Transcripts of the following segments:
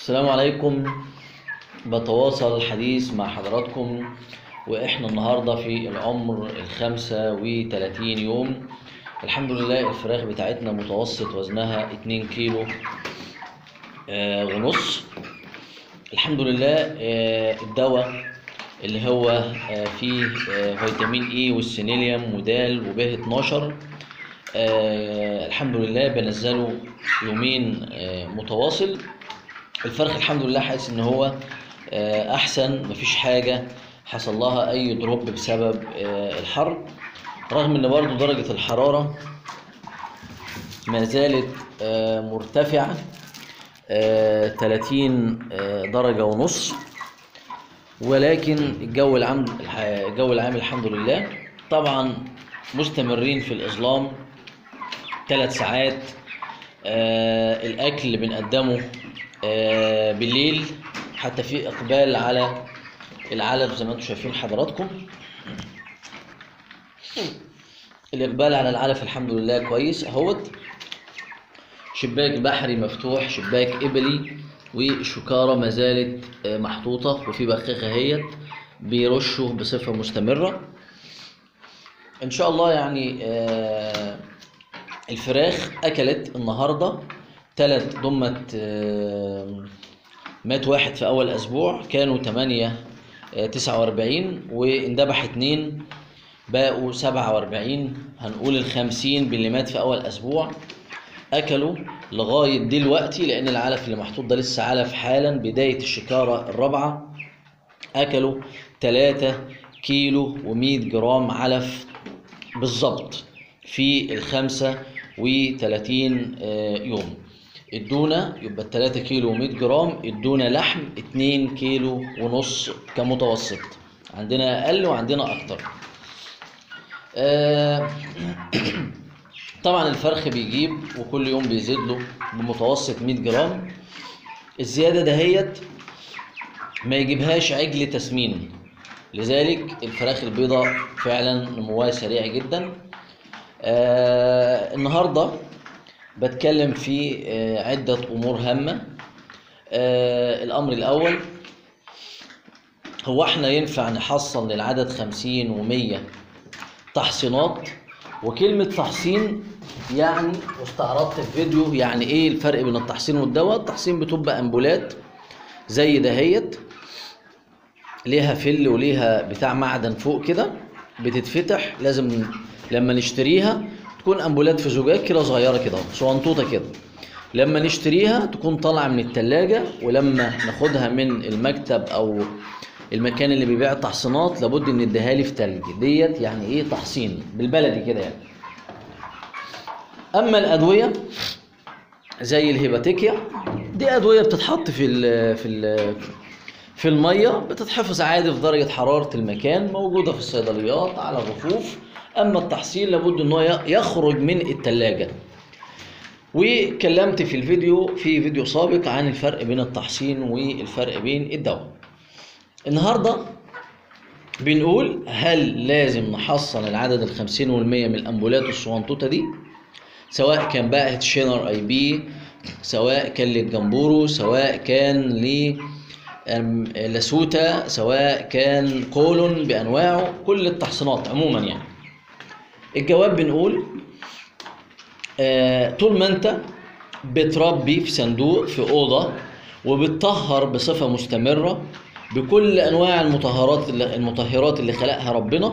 السلام عليكم بتواصل الحديث مع حضراتكم واحنا النهارده في العمر الخمسة وتلاتين يوم الحمد لله الفراخ بتاعتنا متوسط وزنها اتنين كيلو آه ونص الحمد لله آه الدواء اللي هو آه فيه آه فيتامين اي والسينيليوم ودال وب 12 آه الحمد لله بنزله يومين آه متواصل الفرخ الحمد لله حاسس ان هو آه احسن مفيش حاجه حصل لها اي دروب بسبب آه الحر رغم ان برضو درجه الحراره ما زالت آه مرتفعه آه 30 آه درجه ونص ولكن الجو العام الجو العام الحمد لله طبعا مستمرين في الاظلام ثلاث ساعات آه الاكل اللي بنقدمه آه بالليل حتى في اقبال على العلف زي ما انتم شايفين حضراتكم الاقبال على العلف الحمد لله كويس اهوت شباك بحري مفتوح شباك ابلي والشكارة ما زالت آه محطوطة وفي بخاخة اهيت بيرشوا بصفة مستمرة ان شاء الله يعني آه الفراخ اكلت النهارده تلات ضمة آه مات واحد في اول اسبوع كانوا تمانية تسعة واربعين واندبح اتنين بقوا سبعة واربعين هنقول الخمسين باللي مات في اول اسبوع اكلوا لغاية دلوقتي لان العلف اللي محطوط ده لسه علف حالا بداية الشكارة الرابعة اكلوا تلاتة كيلو ومية جرام علف بالظبط في الخمسة وتلاتين يوم ادونا يبقى التلاتة كيلو ومية جرام ادونا لحم اتنين كيلو ونص كمتوسط عندنا اقل وعندنا اكتر آه طبعا الفرخ بيجيب وكل يوم بيزيد له بمتوسط 100 جرام الزياده دهيت ما يجيبهاش عجل تسمين لذلك الفراخ البيضاء فعلا نموها سريع جدا آه النهارده بتكلم في آه عدة أمور هامة آه الأمر الأول هو احنا ينفع نحصل للعدد خمسين ومية تحصينات وكلمة تحصين يعني واستعرضت في فيديو يعني ايه الفرق بين التحصين والدواء التحصين بتبقى أنبولات زي دهيت ليها فل وليها بتاع معدن فوق كده بتتفتح لازم لما نشتريها تكون امبولات في زجاج كده صغيره كده صغنطوطه كده لما نشتريها تكون طالعه من التلاجة ولما ناخدها من المكتب او المكان اللي بيبيع التحصينات لابد ان نديها لي في تلج ديت يعني ايه تحصين بالبلدي كده يعني اما الادويه زي الهيباتيكيا دي ادويه بتتحط في ال في ال في الميه بتتحفظ عادي في درجه حراره المكان موجوده في الصيدليات على الرفوف اما التحصين لابد ان هو يخرج من الثلاجه وكلمت في الفيديو في فيديو سابق عن الفرق بين التحصين والفرق بين الدواء النهارده بنقول هل لازم نحصن العدد الخمسين والمية من الأمبولات الصغنطوطة دي سواء كان بقى هتشينر اي بي سواء كان للجمبورو سواء كان ل لاسوتا سواء كان كولون بانواعه كل التحصينات عموما يعني الجواب بنقول آه طول ما انت بتربي في صندوق في اوضه وبتطهر بصفه مستمره بكل انواع المطهرات اللي المطهرات اللي خلقها ربنا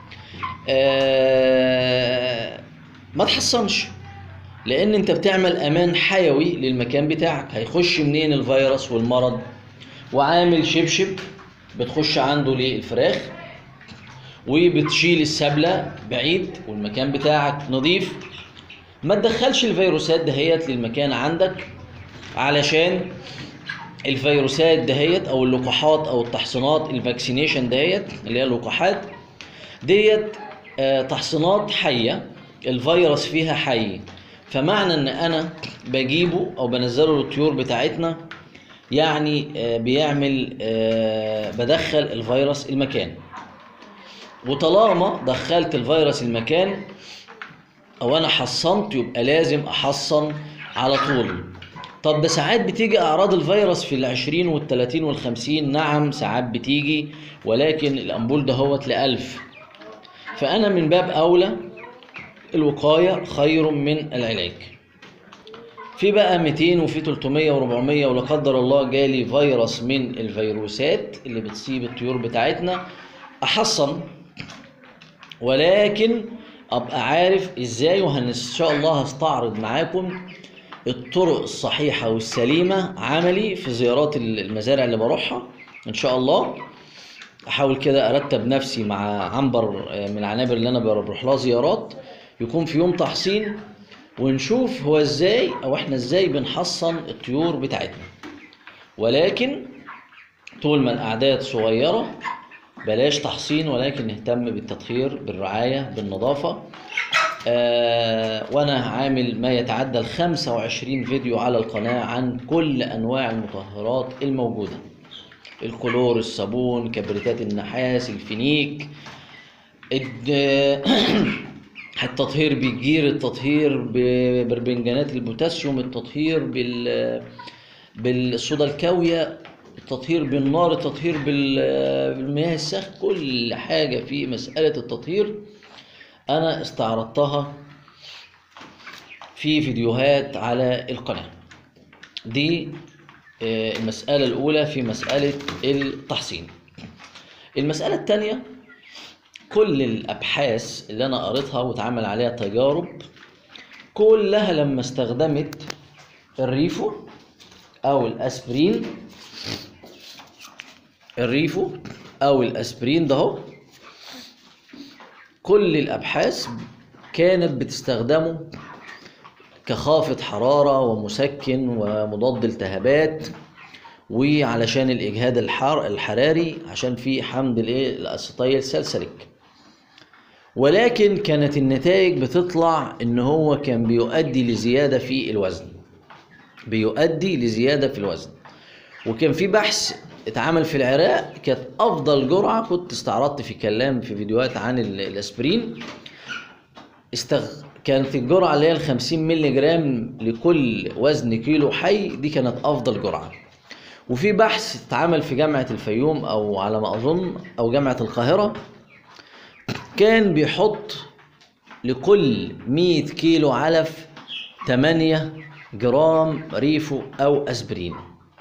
آه ما تحصنش لان انت بتعمل امان حيوي للمكان بتاعك هيخش منين الفيروس والمرض وعامل شبشب بتخش عنده للفراخ وبتشيل السبلة بعيد والمكان بتاعك نظيف ما تدخلش الفيروسات دهيت للمكان عندك علشان الفيروسات دهيت او اللقاحات او التحصينات الفاكسينيشن دهيت اللي هي اللقاحات ديت آه تحصينات حية الفيروس فيها حي فمعنى ان انا بجيبه او بنزله للطيور بتاعتنا يعني آه بيعمل آه بدخل الفيروس المكان وطالما دخلت الفيروس المكان او انا حصنت يبقى لازم احصن على طول طب ده ساعات بتيجي اعراض الفيروس في العشرين والتلاتين والخمسين نعم ساعات بتيجي ولكن الامبول ده هوت لألف فانا من باب اولى الوقاية خير من العلاج في بقى 200 وفي 300 و400 ولا قدر الله جالي فيروس من الفيروسات اللي بتصيب الطيور بتاعتنا احصن ولكن ابقى عارف ازاي وان شاء الله هستعرض معاكم الطرق الصحيحة والسليمة عملي في زيارات المزارع اللي بروحها ان شاء الله احاول كده ارتب نفسي مع عنبر من العنابر اللي انا بروح لها زيارات يكون في يوم تحصين ونشوف هو ازاي او احنا ازاي بنحصن الطيور بتاعتنا ولكن طول ما الاعداد صغيرة بلاش تحصين ولكن نهتم بالتطهير بالرعاية بالنظافة آه وانا عامل ما يتعدى ال 25 فيديو على القناة عن كل انواع المطهرات الموجودة الكلور الصابون كبريتات النحاس الفينيك الد- التطهير بالجير التطهير ببربنجانات البوتاسيوم التطهير بال بالصودا الكاوية التطهير بالنار التطهير بال- بالمياه الساخ كل حاجة في مسألة التطهير أنا استعرضتها في فيديوهات على القناة دي آه، المسألة الأولى في مسألة التحصين المسألة الثانية كل الأبحاث اللي أنا قريتها واتعمل عليها تجارب كلها لما استخدمت الريفو أو الأسبرين الريفو أو الأسبرين ده هو كل الأبحاث كانت بتستخدمه كخافض حرارة ومسكن ومضاد التهابات وعلشان الإجهاد الحار الحراري عشان في حمض الإيه الأسيتايل سالسيليك ولكن كانت النتائج بتطلع إن هو كان بيؤدي لزيادة في الوزن بيؤدي لزيادة في الوزن وكان في بحث اتعمل في العراق كانت افضل جرعه كنت استعرضت في كلام في فيديوهات عن ال- الاسبرين استغ... كانت الجرعه اللي هي ال 50 مللي جرام لكل وزن كيلو حي دي كانت افضل جرعه وفي بحث اتعمل في جامعه الفيوم او على ما اظن او جامعه القاهره كان بيحط لكل 100 كيلو علف 8 جرام ريفو او اسبرين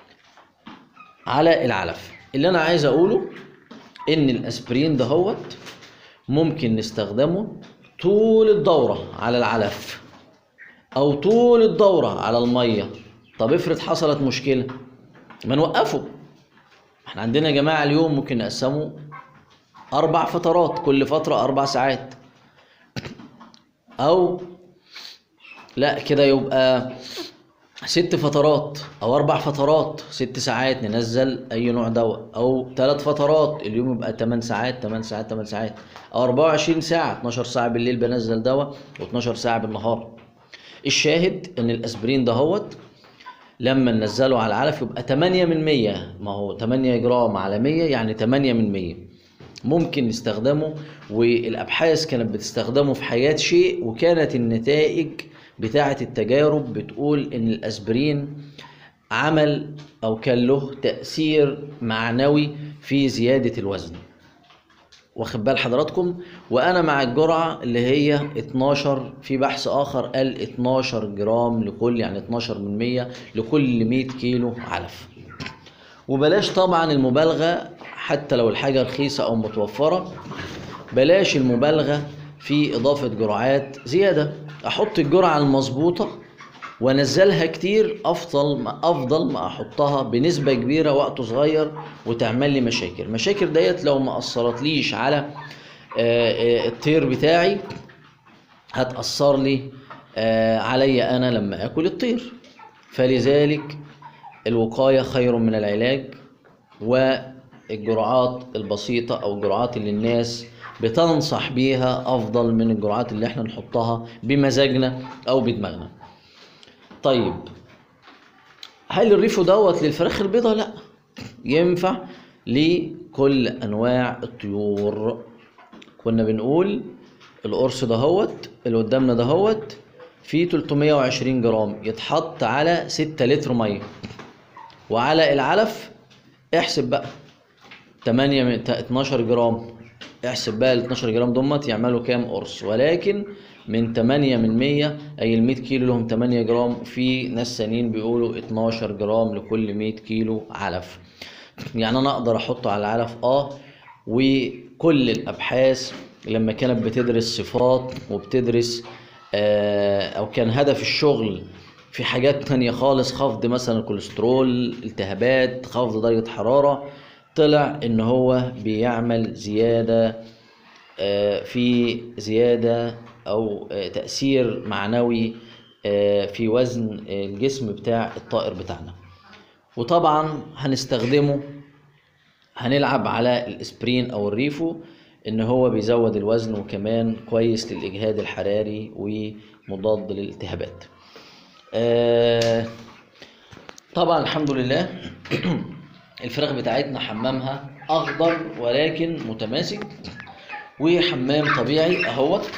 على العلف اللي انا عايز اقوله ان الاسبرين دهوت ممكن نستخدمه طول الدورة على العلف او طول الدورة على المية طب افرض حصلت مشكلة ما نوقفه احنا عندنا يا جماعة اليوم ممكن نقسمه اربع فترات كل فترة اربع ساعات او لا كده يبقى ست فترات او اربع فترات ست ساعات ننزل اي نوع دواء او ثلاث فترات اليوم يبقى 8 ساعات 8 ساعات 8 ساعات او 24 ساعه 12 ساعه بالليل بنزل دواء و12 ساعه بالنهار الشاهد ان الاسبرين دهوت لما ننزله على العلف يبقى 8 من 100 ما هو 8 جرام على 100 يعني 8 من 100 ممكن نستخدمه والابحاث كانت بتستخدمه في حياة شيء وكانت النتائج بتاعة التجارب بتقول ان الاسبرين عمل او كان له تأثير معنوي في زيادة الوزن واخد بال حضراتكم وانا مع الجرعة اللي هي 12 في بحث اخر قال 12 جرام لكل يعني 12 من 100 لكل 100 كيلو علف وبلاش طبعا المبالغة حتى لو الحاجة رخيصة أو متوفرة بلاش المبالغة في إضافة جرعات زيادة أحط الجرعة المظبوطة وانزلها كتير افضل ما افضل ما احطها بنسبه كبيره وقت صغير وتعمل لي مشاكل المشاكل ديت لو ما اثرتليش على آه، آه، الطير بتاعي هتاثر لي آه، عليا انا لما اكل الطير فلذلك الوقايه خير من العلاج والجرعات البسيطه او الجرعات اللي الناس بتنصح بيها افضل من الجرعات اللي احنا نحطها بمزاجنا او بدماغنا طيب هل الريفو دوت للفراخ البيضاء لا ينفع لكل انواع الطيور كنا بنقول القرص دهوت اللي قدامنا دهوت في 320 جرام يتحط على 6 لتر ميه وعلى العلف احسب بقى 8 من 12 جرام احسب بقى ال 12 جرام دمت يعملوا كام قرص ولكن من 8 من 100 اي ال 100 كيلو لهم 8 جرام في ناس ثانيين بيقولوا 12 جرام لكل 100 كيلو علف يعني انا اقدر احطه على العلف اه وكل الابحاث لما كانت بتدرس صفات وبتدرس آه او كان هدف الشغل في حاجات تانية خالص خفض مثلا الكوليسترول التهابات خفض درجة حرارة طلع ان هو بيعمل زيادة آه، في زيادة او آه، تأثير معنوي آه، في وزن الجسم بتاع الطائر بتاعنا وطبعا هنستخدمه هنلعب على الاسبرين او الريفو ان هو بيزود الوزن وكمان كويس للاجهاد الحراري ومضاد للالتهابات آه، طبعا الحمد لله الفراخ بتاعتنا حمامها اخضر ولكن متماسك وحمام طبيعي اهوت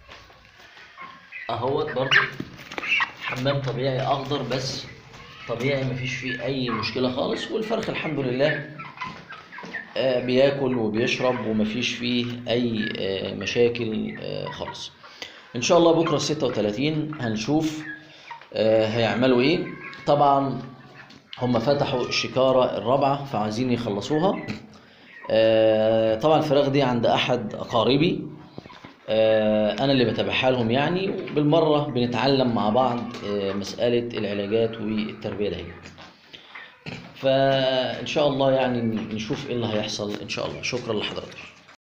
اهوت برضو حمام طبيعي اخضر بس طبيعي مفيش فيه اي مشكله خالص والفرخ الحمد لله آه، بياكل وبيشرب ومفيش فيه اي آه، مشاكل آه، خالص ان شاء الله بكره 36 هنشوف آه، هيعملوا ايه طبعا هم فتحوا الشكارة الرابعة فعايزين يخلصوها آه، طبعا الفراخ دي عند احد اقاربي آه، انا اللي بتابعها لهم يعني وبالمرة بنتعلم مع بعض آه، مسألة العلاجات والتربية دي فان شاء الله يعني نشوف ايه اللي هيحصل ان شاء الله شكرا لحضرتك